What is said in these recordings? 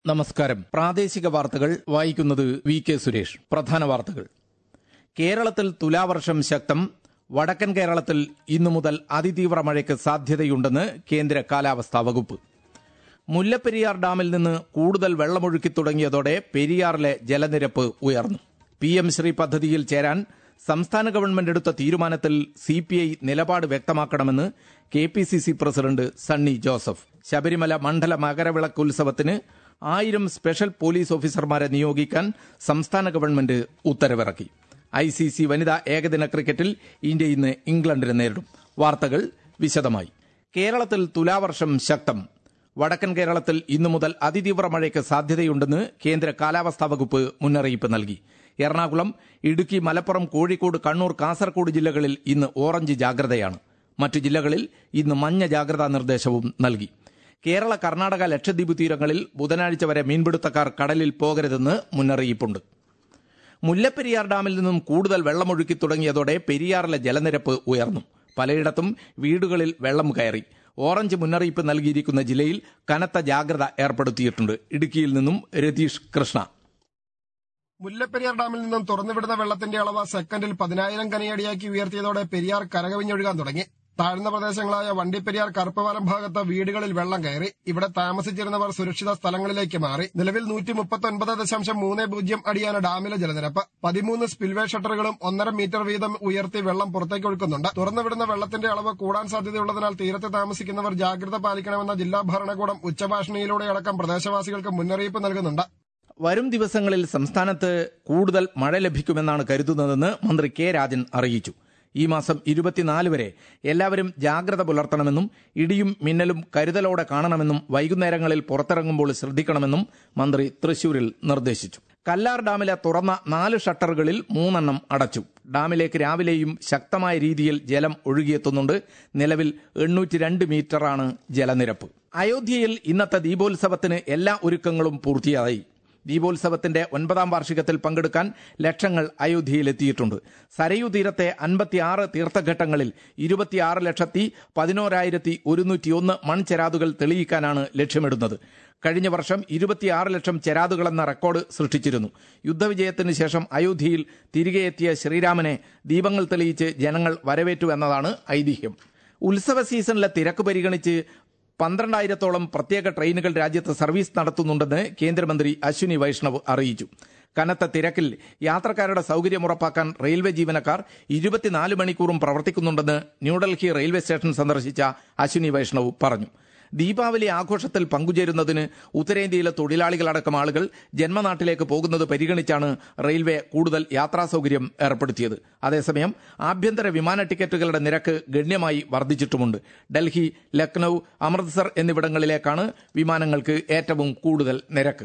നമസ്കാരം പ്രാദേശിക വാർത്തകൾ വായിക്കുന്നത് വി കെ സുരേഷ് പ്രധാന വാർത്തകൾ കേരളത്തിൽ തുലാവർഷം ശക്തം വടക്കൻ കേരളത്തിൽ ഇന്നു മുതൽ അതിതീവ്ര മഴയ്ക്ക് സാധ്യതയുണ്ടെന്ന് കേന്ദ്ര കാലാവസ്ഥാ വകുപ്പ് മുല്ലപ്പെരിയാർ ഡാമിൽ നിന്ന് കൂടുതൽ വെള്ളമൊഴുക്കി തുടങ്ങിയതോടെ പെരിയാറിലെ ജലനിരപ്പ് ഉയർന്നു പി എം ശ്രീ പദ്ധതിയിൽ ചേരാൻ സംസ്ഥാന ഗവൺമെന്റ് എടുത്ത തീരുമാനത്തിൽ സി പി ഐ നിലപാട് വ്യക്തമാക്കണമെന്ന് K P C C president Sunny Joseph Sabarimala Mandala Makaravilakku ഉത്സവത്തിന് ആയിരം സ്പെഷ്യൽ പോലീസ് ഓഫീസർമാരെ നിയോഗിക്കാൻ സംസ്ഥാന ഗവൺമെന്റ് ഉത്തരവിറക്കി ഐ സി സി വനിതാ ഏകദിന ക്രിക്കറ്റിൽ ഇന്ത്യ ഇന്ന് ഇംഗ്ലണ്ടിനെ നേരിടും വാർത്തകൾ വിശദമായി കേരളത്തിൽ തുലാവർഷം ശക്തം വടക്കൻ കേരളത്തിൽ ഇന്നു മുതൽ അതിതീവ്ര മഴയ്ക്ക് സാധ്യതയുണ്ടെന്ന് കേന്ദ്ര കാലാവസ്ഥാ വകുപ്പ് മുന്നറിയിപ്പ് നൽകി എറണാകുളം ഇടുക്കി മലപ്പുറം കോഴിക്കോട് കണ്ണൂർ കാസർഗോഡ് ജില്ലകളിൽ ഇന്ന് ഓറഞ്ച് ജാഗ്രതയാണ് മറ്റു ജില്ലകളിൽ ഇന്ന് മഞ്ഞ ജാഗ്രതാ നിർദ്ദേശവും നൽകി കേരള കർണാടക ലക്ഷദ്വീപ് തീരങ്ങളിൽ ബുധനാഴ്ച വരെ മീൻപിടുത്തക്കാർ കടലിൽ പോകരുതെന്ന് മുന്നറിയിപ്പുണ്ട് മുല്ലപ്പെരിയാർ ഡാമിൽ നിന്നും കൂടുതൽ വെള്ളമൊഴുക്കി തുടങ്ങിയതോടെ പെരിയാറിലെ ജലനിരപ്പ് ഉയർന്നു പലയിടത്തും വീടുകളിൽ വെള്ളം കയറി ഓറഞ്ച് മുന്നറിയിപ്പ് നൽകിയിരിക്കുന്ന ജില്ലയിൽ കനത്ത ജാഗ്രത ഏർപ്പെടുത്തിയിട്ടുണ്ട് ഇടുക്കിയിൽ നിന്നും രതീഷ് കൃഷ്ണ മുല്ലപ്പെരിയാർ ഡാമിൽ നിന്നും തുറന്നുവിടുന്ന വെള്ളത്തിന്റെ അളവ് സെക്കൻഡിൽ പതിനായിരം കനയടിയാക്കി ഉയർത്തിയതോടെ പെരിയാർ കരകവിഞ്ഞൊഴുകാൻ തുടങ്ങി താഴ്ന്ന പ്രദേശങ്ങളായ വണ്ടിപ്പെരിയാർ കറുപ്പവാലം ഭാഗത്ത് വീടുകളിൽ വെള്ളം കയറി ഇവിടെ താമസിച്ചിരുന്നവർ സുരക്ഷിത സ്ഥലങ്ങളിലേക്ക് മാറി നിലവിൽ നൂറ്റി മുപ്പത്തൊൻപത് ദശാംശം മൂന്ന് പൂജ്യം അടിയാണ് ഡാമിലെ ജലനിരപ്പ് പതിമൂന്ന് സ്പിൽവേ ഷട്ടറുകളും ഒന്നര മീറ്റർ വീതം ഉയർത്തി വെള്ളം പുറത്തേക്ക് ഒഴുക്കുന്നുണ്ട് തുറന്നുവിടുന്ന വെള്ളത്തിന്റെ അളവ് കൂടാൻ സാധ്യതയുള്ളതിനാൽ തീരത്ത് താമസിക്കുന്നവർ ജാഗ്രത പാലിക്കണമെന്ന ജില്ലാ ഭരണകൂടം ഉച്ചഭാഷണിയിലൂടെ അടക്കം പ്രദേശവാസികൾക്ക് മുന്നറിയിപ്പ് നൽകുന്നുണ്ട് വരും ദിവസങ്ങളിൽ സംസ്ഥാനത്ത് കൂടുതൽ മഴ ലഭിക്കുമെന്നാണ് കരുതുന്നതെന്ന് മന്ത്രി കെ രാജൻ അറിയിച്ചു ഈ മാസം ഇരുപത്തിനാല് വരെ എല്ലാവരും ജാഗ്രത പുലർത്തണമെന്നും ഇടിയും മിന്നലും കരുതലോടെ കാണണമെന്നും വൈകുന്നേരങ്ങളിൽ പുറത്തിറങ്ങുമ്പോൾ ശ്രദ്ധിക്കണമെന്നും മന്ത്രി തൃശൂരിൽ നിർദ്ദേശിച്ചു കല്ലാർ ഡാമിലെ തുറന്ന നാല് ഷട്ടറുകളിൽ മൂന്നെണ്ണം അടച്ചു ഡാമിലേക്ക് രാവിലെയും ശക്തമായ രീതിയിൽ ജലം ഒഴുകിയെത്തുന്നുണ്ട് നിലവിൽ എണ്ണൂറ്റി രണ്ട് മീറ്ററാണ് ജലനിരപ്പ് അയോധ്യയിൽ ഇന്നത്തെ ദീപോത്സവത്തിന് എല്ലാ ഒരുക്കങ്ങളും പൂർത്തിയായി ദീപോത്സവത്തിന്റെ ഒൻപതാം വാർഷികത്തിൽ പങ്കെടുക്കാൻ ലക്ഷങ്ങൾ അയോധ്യയിലെത്തിയിട്ടുണ്ട് സരയു തീരത്തെ അൻപത്തിയാറ് തീർത്ഥഘട്ടങ്ങളിൽ ഇരുപത്തിയാറ് ലക്ഷത്തി പതിനോരായിരത്തി ഒരുന്നൂറ്റിയൊന്ന് മൺചെരാതുകൾ തെളിയിക്കാനാണ് ലക്ഷ്യമിടുന്നത് കഴിഞ്ഞ വർഷം ഇരുപത്തിയാറ് ലക്ഷം ചെരാതുകളെന്ന റെക്കോർഡ് സൃഷ്ടിച്ചിരുന്നു യുദ്ധവിജയത്തിന് ശേഷം അയോധ്യയിൽ തിരികെ എത്തിയ ശ്രീരാമനെ ദീപങ്ങൾ തെളിയിച്ച് ജനങ്ങൾ വരവേറ്റു എന്നതാണ് ഐതിഹ്യം ഉത്സവ സീസണിലെ തിരക്ക് പരിഗണിച്ച് പന്ത്രണ്ടായിരത്തോളം പ്രത്യേക ട്രെയിനുകൾ രാജ്യത്ത് സർവീസ് നടത്തുന്നുണ്ടെന്ന് കേന്ദ്രമന്ത്രി അശ്വിനി വൈഷ്ണവ് അറിയിച്ചു കനത്ത തിരക്കിൽ യാത്രക്കാരുടെ സൗകര്യം ഉറപ്പാക്കാൻ റെയിൽവേ ജീവനക്കാർ ഇരുപത്തിനാല് മണിക്കൂറും പ്രവർത്തിക്കുന്നുണ്ടെന്ന് ന്യൂഡൽഹി റെയിൽവേ സ്റ്റേഷൻ സന്ദർശിച്ച അശ്വിനി വൈഷ്ണവ് പറഞ്ഞു ദീപാവലി ആഘോഷത്തിൽ പങ്കുചേരുന്നതിന് ഉത്തരേന്ത്യയിലെ തൊഴിലാളികളടക്കം ആളുകൾ ജന്മനാട്ടിലേക്ക് പോകുന്നത് പരിഗണിച്ചാണ് റെയിൽവേ കൂടുതൽ യാത്രാ സൗകര്യം ഏർപ്പെടുത്തിയത് അതേസമയം ആഭ്യന്തര വിമാന ടിക്കറ്റുകളുടെ നിരക്ക് ഗണ്യമായി വർദ്ധിച്ചിട്ടുമുണ്ട് ഡൽഹി ലക്നൌ അമൃത്സർ എന്നിവിടങ്ങളിലേക്കാണ് വിമാനങ്ങൾക്ക് ഏറ്റവും കൂടുതൽ നിരക്ക്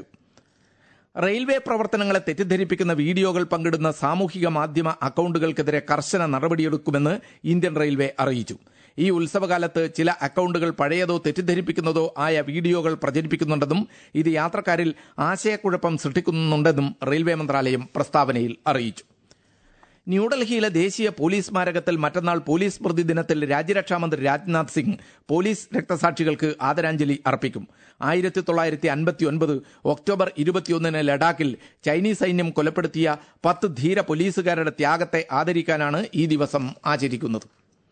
റെയിൽവേ പ്രവർത്തനങ്ങളെ തെറ്റിദ്ധരിപ്പിക്കുന്ന വീഡിയോകൾ പങ്കിടുന്ന സാമൂഹിക മാധ്യമ അക്കൌണ്ടുകൾക്കെതിരെ കർശന നടപടിയെടുക്കുമെന്ന് ഇന്ത്യൻ റെയിൽവേ അറിയിച്ചു ഈ ഉത്സവകാലത്ത് ചില അക്കൌണ്ടുകൾ പഴയതോ തെറ്റിദ്ധരിപ്പിക്കുന്നതോ ആയ വീഡിയോകൾ പ്രചരിപ്പിക്കുന്നുണ്ടെന്നും ഇത് യാത്രക്കാരിൽ ആശയക്കുഴപ്പം സൃഷ്ടിക്കുന്നുണ്ടെന്നും റെയിൽവേ മന്ത്രാലയം പ്രസ്താവനയിൽ അറിയിച്ചു ന്യൂഡൽഹിയിലെ ദേശീയ പോലീസ് സ്മാരകത്തിൽ മറ്റന്നാൾ പോലീസ് സ്മൃതി ദിനത്തിൽ രാജ്യരക്ഷാമന്ത്രി രാജ്നാഥ് സിംഗ് പോലീസ് രക്തസാക്ഷികൾക്ക് ആദരാഞ്ജലി അർപ്പിക്കും ആയിരത്തി തൊള്ളായിരത്തി അൻപത്തി ഒൻപത് ഒക്ടോബർ ഇരുപത്തിയൊന്നിന് ലഡാക്കിൽ ചൈനീസ് സൈന്യം കൊലപ്പെടുത്തിയ പത്ത് ധീര പോലീസുകാരുടെ ത്യാഗത്തെ ആദരിക്കാനാണ് ഈ ദിവസം ആചരിക്കുന്നത്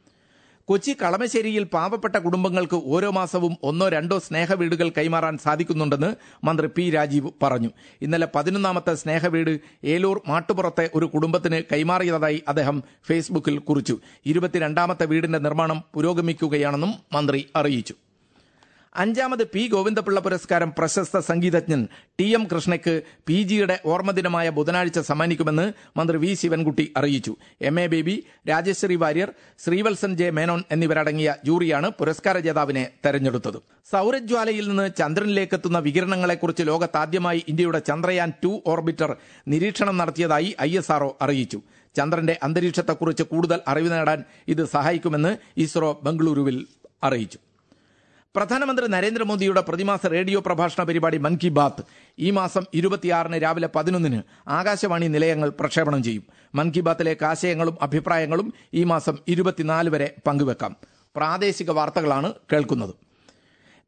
കൊച്ചി കളമശ്ശേരിയിൽ പാവപ്പെട്ട കുടുംബങ്ങൾക്ക് ഓരോ മാസവും ഒന്നോ രണ്ടോ സ്നേഹവീടുകൾ കൈമാറാൻ സാധിക്കുന്നുണ്ടെന്ന് മന്ത്രി പി രാജീവ് പറഞ്ഞു ഇന്നലെ പതിനൊന്നാമത്തെ സ്നേഹവീട് ഏലൂർ മാട്ടുപുറത്തെ ഒരു കുടുംബത്തിന് കൈമാറിയതായി അദ്ദേഹം ഫേസ്ബുക്കിൽ കുറിച്ചു ഇരുപത്തിരണ്ടാമത്തെ വീടിന്റെ നിർമ്മാണം പുരോഗമിക്കുകയാണെന്നും മന്ത്രി അറിയിച്ചു അഞ്ചാമത് പി ഗോവിന്ദപിള്ള പുരസ്കാരം പ്രശസ്ത സംഗീതജ്ഞൻ ടി എം കൃഷ്ണയ്ക്ക് പി ജിയുടെ ഓർമ്മദിനമായ ബുധനാഴ്ച സമ്മാനിക്കുമെന്ന് മന്ത്രി വി ശിവൻകുട്ടി അറിയിച്ചു M A Baby Rajasree Warrier Sreevalsan J Menon എന്നിവരടങ്ങിയ ജൂറിയാണ് പുരസ്കാര ജേതാവിനെ തെരഞ്ഞെടുത്തത് സൗരജ്വാലയിൽ നിന്ന് ചന്ദ്രനിലേക്ക് എത്തുന്ന വികിരണങ്ങളെക്കുറിച്ച് ലോകത്താദ്യമായി ഇന്ത്യയുടെ ചന്ദ്രയാൻ ടു ഓർബിറ്റർ നിരീക്ഷണം നടത്തിയതായി ഐ അറിയിച്ചു ചന്ദ്രന്റെ അന്തരീക്ഷത്തെക്കുറിച്ച് കൂടുതൽ അറിവ് നേടാൻ ഇത് സഹായിക്കുമെന്ന് ഇസ്രോ ബംഗളൂരുവിൽ അറിയിച്ചു പ്രധാനമന്ത്രി നരേന്ദ്രമോദിയുടെ പ്രതിമാസ റേഡിയോ പ്രഭാഷണ പരിപാടി മൻ കി ബാത്ത് ഈ മാസം ഇരുപത്തിയാറിന് രാവിലെ പതിനൊന്നിന് ആകാശവാണി നിലയങ്ങൾ പ്രക്ഷേപണം ചെയ്യും മൻ കി ബാത്തിലേക്ക് ആശയങ്ങളും അഭിപ്രായങ്ങളും ഈ മാസം ഇരുപത്തിനാല് വരെ പങ്കുവെക്കാം പ്രാദേശിക വാർത്തകളാണ് കേൾക്കുന്നത്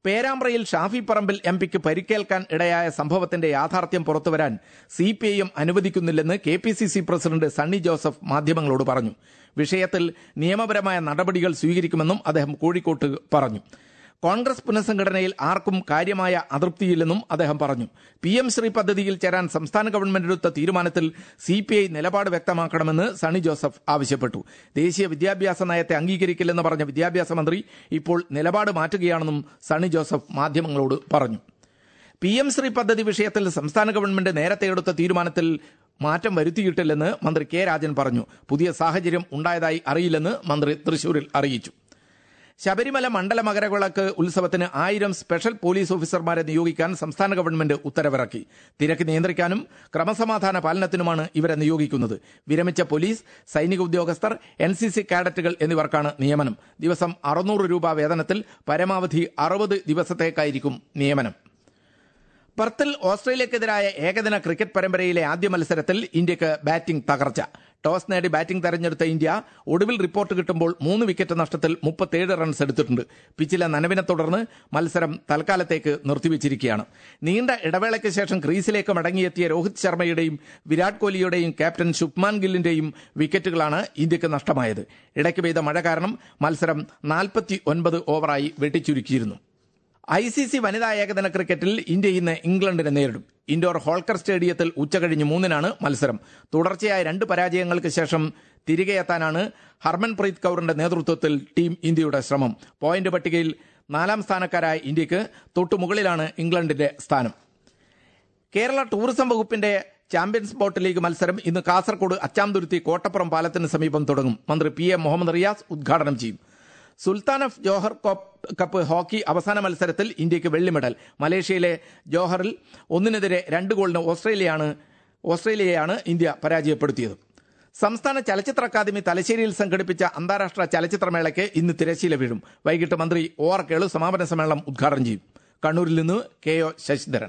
പേരാമ്പ്രയിൽ ഷാഫി പറമ്പിൽ എം പിക്ക് പരിക്കേൽക്കാൻ ഇടയായ സംഭവത്തിന്റെ യാഥാർത്ഥ്യം പുറത്തുവരാൻ സി പി ഐ എം അനുവദിക്കുന്നില്ലെന്ന് K P C C president Sunny Joseph മാധ്യമങ്ങളോട് പറഞ്ഞു വിഷയത്തിൽ നിയമപരമായ നടപടികൾ സ്വീകരിക്കുമെന്നും അദ്ദേഹം കോഴിക്കോട്ട് പറഞ്ഞു കോൺഗ്രസ് പുനഃസംഘടനയിൽ ആർക്കും കാര്യമായ അതൃപ്തിയില്ലെന്നും അദ്ദേഹം പറഞ്ഞു പി എം ശ്രീ പദ്ധതിയിൽ ചേരാൻ സംസ്ഥാന ഗവൺമെന്റ് എടുത്ത തീരുമാനത്തിൽ സി പി ഐ നിലപാട് വ്യക്തമാക്കണമെന്ന് സണ്ണി ജോസഫ് ആവശ്യപ്പെട്ടു ദേശീയ വിദ്യാഭ്യാസ നയത്തെ അംഗീകരിക്കില്ലെന്ന് പറഞ്ഞ വിദ്യാഭ്യാസ മന്ത്രി ഇപ്പോൾ നിലപാട് മാറ്റുകയാണെന്നും സണ്ണി ജോസഫ് മാധ്യമങ്ങളോട് പറഞ്ഞു പി എം ശ്രീ പദ്ധതി വിഷയത്തിൽ സംസ്ഥാന ഗവൺമെന്റ് നേരത്തെ എടുത്ത തീരുമാനത്തിൽ മാറ്റം വരുത്തിയിട്ടില്ലെന്ന് മന്ത്രി കെ രാജൻ പറഞ്ഞു പുതിയ സാഹചര്യം ഉണ്ടായതായി അറിയില്ലെന്ന് മന്ത്രി തൃശൂരിൽ അറിയിച്ചു ശബരിമല മണ്ഡല മകരവിളക്ക് ഉത്സവത്തിന് ആയിരം സ്പെഷ്യൽ പോലീസ് ഓഫീസർമാരെ നിയോഗിക്കാൻ സംസ്ഥാന ഗവൺമെന്റ് ഉത്തരവിറക്കി തിരക്ക് നിയന്ത്രിക്കാനും ക്രമസമാധാന പാലനത്തിനുമാണ് ഇവരെ നിയോഗിക്കുന്നത് വിരമിച്ച പോലീസ് സൈനിക ഉദ്യോഗസ്ഥർ എൻ സി സി കാഡറ്റുകൾ എന്നിവർക്കാണ് നിയമനം ദിവസം അറുന്നൂറ് രൂപ വേതനത്തിൽ പരമാവധി അറുപത് ദിവസത്തേക്കായിരിക്കും നിയമനം പെർത്തിൽ ഓസ്ട്രേലിയക്കെതിരായ ഏകദിന ക്രിക്കറ്റ് പരമ്പരയിലെ ആദ്യ മത്സരത്തിൽ ഇന്ത്യക്ക് ബാറ്റിംഗ് തകർച്ച ടോസ് നേടി ബാറ്റിംഗ് തെരഞ്ഞെടുത്ത ഇന്ത്യ ഒടുവിൽ റിപ്പോർട്ട് കിട്ടുമ്പോൾ മൂന്ന് വിക്കറ്റ് നഷ്ടത്തിൽ മുപ്പത്തേഴ് റൺസ് എടുത്തിട്ടുണ്ട് പിച്ചിലെ നനവിനെ തുടർന്ന് മത്സരം തൽക്കാലത്തേക്ക് നിർത്തിവച്ചിരിക്കുകയാണ് നീണ്ട ഇടവേളയ്ക്ക് ശേഷം ക്രീസിലേക്ക് മടങ്ങിയെത്തിയ രോഹിത് ശർമ്മയുടെയും വിരാട് കോഹ്ലിയുടെയും ക്യാപ്റ്റൻ ശുഭ്മാൻ ഗില്ലിന്റെയും വിക്കറ്റുകളാണ് ഇന്ത്യക്ക് നഷ്ടമായത് ഇടയ്ക്ക് പെയ്ത മഴ കാരണം മത്സരം നാൽപ്പത്തി ഒൻപത് ഓവറായി വെട്ടിച്ചുരുക്കിയിരുന്നു ഐ സി സി വനിതാ ഏകദിന ക്രിക്കറ്റിൽ ഇന്ത്യ ഇന്ന് ഇംഗ്ലണ്ടിനെ നേരിടും ഇൻഡോർ ഹോൾക്കർ സ്റ്റേഡിയത്തിൽ ഉച്ചകഴിഞ്ഞ് മൂന്നിനാണ് മത്സരം തുടർച്ചയായ രണ്ട് പരാജയങ്ങൾക്ക് ശേഷം തിരികെ എത്താനാണ് ഹർമൻപ്രീത് കൌറിന്റെ നേതൃത്വത്തിൽ ടീം ഇന്ത്യയുടെ ശ്രമം പോയിന്റ് പട്ടികയിൽ നാലാം സ്ഥാനക്കാരായ ഇന്ത്യക്ക് തൊട്ടുമുകളിലാണ് ഇംഗ്ലണ്ടിന്റെ സ്ഥാനം കേരള ടൂറിസം വകുപ്പിന്റെ ചാമ്പ്യൻസ് ബോട്ട് ലീഗ് മത്സരം ഇന്ന് കാസർകോട് അച്ചാംതുരുത്തി കോട്ടപ്പുറം പാലത്തിന് സമീപം തുടങ്ങും മന്ത്രി പി എ മുഹമ്മദ് റിയാസ് ഉദ്ഘാടനം ചെയ്യും Sultan of Johor Cup hockey അവസാന മത്സരത്തിൽ ഇന്ത്യക്ക് വെള്ളി മെഡൽ മലേഷ്യയിലെ ജോഹറിൽ ഒന്നിനെതിരെ രണ്ട് ഗോളിന് ഓസ്ട്രേലിയയാണ് ഓസ്ട്രേലിയയാണ് ഇന്ത്യ പരാജയപ്പെടുത്തിയത് സംസ്ഥാന ചലച്ചിത്ര അക്കാദമി തലശ്ശേരിയിൽ സംഘടിപ്പിച്ച അന്താരാഷ്ട്ര ചലച്ചിത്രമേളയ്ക്ക് ഇന്ന് തിരശ്ശീല വീഴും വൈകിട്ട് മന്ത്രി ഒ ആർ കേളു സമാപന സമ്മേളനം ഉദ്ഘാടനം ചെയ്യും കണ്ണൂരിൽ നിന്ന് കെ ഒ ശശിധരൻ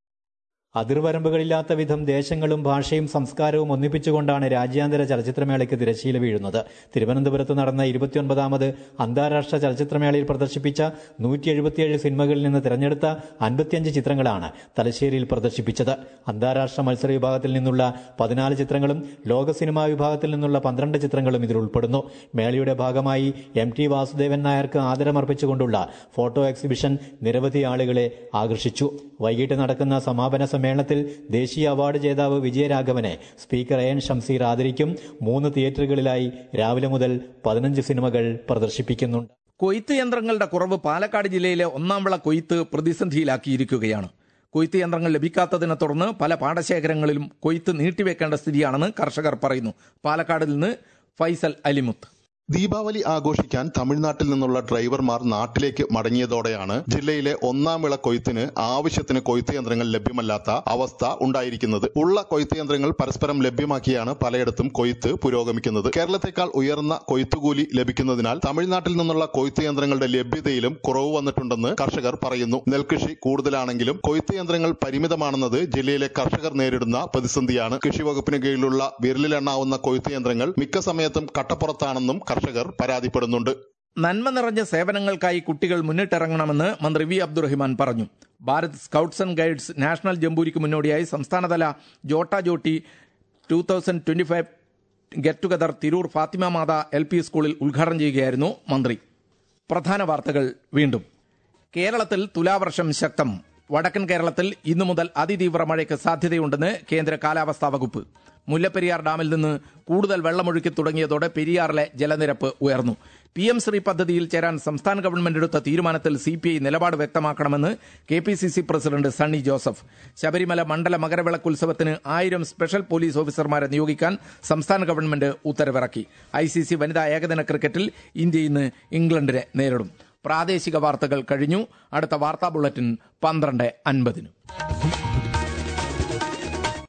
അതിർവരമ്പുകളില്ലാത്ത വിധം ദേശങ്ങളും ഭാഷയും സംസ്കാരവും ഒന്നിപ്പിച്ചുകൊണ്ടാണ് രാജ്യാന്തര ചലച്ചിത്രമേളയ്ക്ക് തിരശ്ശീല വീഴുന്നത് തിരുവനന്തപുരത്ത് നടന്ന ഇരുപത്തിയൊൻപതാമത് അന്താരാഷ്ട്ര ചലച്ചിത്രമേളയിൽ പ്രദർശിപ്പിച്ച നൂറ്റി എഴുപത്തിയേഴ് സിനിമകളിൽ നിന്ന് തിരഞ്ഞെടുത്ത അൻപത്തിയഞ്ച് ചിത്രങ്ങളാണ് തലശ്ശേരിയിൽ പ്രദർശിപ്പിച്ചത് അന്താരാഷ്ട്ര മത്സര വിഭാഗത്തിൽ നിന്നുള്ള പതിനാല് ചിത്രങ്ങളും ലോക സിനിമാ വിഭാഗത്തിൽ നിന്നുള്ള പന്ത്രണ്ട് ചിത്രങ്ങളും ഇതിൽ ഉൾപ്പെടുന്നു മേളയുടെ ഭാഗമായി എം ടി വാസുദേവൻ നായർക്ക് ആദരമർപ്പിച്ചുകൊണ്ടുള്ള ഫോട്ടോ എക്സിബിഷൻ നിരവധി ആളുകളെ ആകർഷിച്ചു വൈകിട്ട് നടക്കുന്ന സമാപന സമ്മേളനത്തിൽ ദേശീയ അവാർഡ് ജേതാവ് വിജയരാഘവനെ സ്പീക്കർ എ എൻ ഷംസീർ ആദരിക്കും മൂന്ന് തിയേറ്ററുകളിലായി രാവിലെ മുതൽ പതിനഞ്ച് സിനിമകൾ പ്രദർശിപ്പിക്കുന്നുണ്ട് കൊയ്ത്ത് യന്ത്രങ്ങളുടെ കുറവ് പാലക്കാട് ജില്ലയിലെ ഒന്നാം വിള കൊയ്ത്ത് പ്രതിസന്ധിയിലാക്കിയിരിക്കുകയാണ് കൊയ്ത്ത് യന്ത്രങ്ങൾ ലഭിക്കാത്തതിനെ തുടർന്ന് പല പാടശേഖരങ്ങളിലും കൊയ്ത്ത് നീട്ടിവെക്കേണ്ട സ്ഥിതിയാണെന്ന് കർഷകർ പറയുന്നു പാലക്കാടിൽ നിന്ന് ഫൈസൽ അലിമുത്ത് ദീപാവലി ആഘോഷിക്കാൻ തമിഴ്നാട്ടിൽ നിന്നുള്ള ഡ്രൈവർമാർ നാട്ടിലേക്ക് മടങ്ങിയതോടെയാണ് ജില്ലയിലെ ഒന്നാം വിള കൊയ്ത്തിന് ആവശ്യത്തിന് കൊയ്ത്ത് യന്ത്രങ്ങൾ ലഭ്യമല്ലാത്ത അവസ്ഥ ഉണ്ടായിരിക്കുന്നത് ഉള്ള കൊയ്ത്ത് യന്ത്രങ്ങൾ പരസ്പരം ലഭ്യമാക്കിയാണ് പലയിടത്തും കൊയ്ത്ത് പുരോഗമിക്കുന്നത് കേരളത്തെക്കാൾ ഉയർന്ന കൊയ്ത്തുകൂലി ലഭിക്കുന്നതിനാൽ തമിഴ്നാട്ടിൽ നിന്നുള്ള കൊയ്ത്ത് യന്ത്രങ്ങളുടെ ലഭ്യതയിലും കുറവ് വന്നിട്ടുണ്ടെന്ന് കർഷകർ പറയുന്നു നെൽകൃഷി കൂടുതലാണെങ്കിലും കൊയ്ത്ത് യന്ത്രങ്ങൾ പരിമിതമാണെന്നത് ജില്ലയിലെ കർഷകർ നേരിടുന്ന പ്രതിസന്ധിയാണ് കൃഷി വകുപ്പിന് കീഴിലുള്ള വിരലിലെണ്ണാവുന്ന കൊയ്ത്ത് യന്ത്രങ്ങൾ മിക്ക സമയത്തും കട്ടപ്പുറത്താണെന്നും കർഷകർ പരാതിപ്പെടുന്നുണ്ട് നന്മ നിറഞ്ഞ സേവനങ്ങൾക്കായി കുട്ടികൾ മുന്നിട്ടിറങ്ങണമെന്ന് മന്ത്രി വി അബ്ദുറഹിമാൻ പറഞ്ഞു Bharat scouts and guides national ജംബൂരിക്ക് മുന്നോടിയായി സംസ്ഥാനതല JOTA JOTI two thousand twenty five get together Tirur Fathima Matha L P സ്കൂളിൽ ഉദ്ഘാടനം ചെയ്യുകയായിരുന്നു മന്ത്രി പ്രധാന വാർത്തകൾ വീണ്ടും കേരളത്തിൽ തുലാവർഷം ശക്തം വടക്കൻ കേരളത്തിൽ ഇന്നു മുതൽ അതിതീവ്ര മഴയ്ക്ക് സാധ്യതയുണ്ടെന്ന് കേന്ദ്ര കാലാവസ്ഥാ വകുപ്പ് മുല്ലപ്പെരിയാർ ഡാമിൽ നിന്ന് കൂടുതൽ വെള്ളമൊഴുക്കി തുടങ്ങിയതോടെ പെരിയാറിലെ ജലനിരപ്പ് ഉയർന്നു പി എം ശ്രീ പദ്ധതിയിൽ ചേരാൻ സംസ്ഥാന ഗവൺമെന്റ് എടുത്ത തീരുമാനത്തിൽ സി പി ഐ നിലപാട് വ്യക്തമാക്കണമെന്ന് K P C C president Sunny Joseph Sabarimala Mandala Makaravilakku ഉത്സവത്തിന് ആയിരം സ്പെഷ്യൽ പോലീസ് ഓഫീസർമാരെ നിയോഗിക്കാൻ സംസ്ഥാന ഗവൺമെന്റ് ഉത്തരവിറക്കി ഐ സി സി വനിതാ ഏകദിന ക്രിക്കറ്റിൽ ഇന്ത്യ ഇന്ന് ഇംഗ്ലണ്ടിനെ നേരിടും പ്രാദേശിക വാർത്തകൾ കഴിഞ്ഞു അടുത്ത വാർത്താ ബുള്ളറ്റിൻ പന്ത്രണ്ട് അൻപതിന്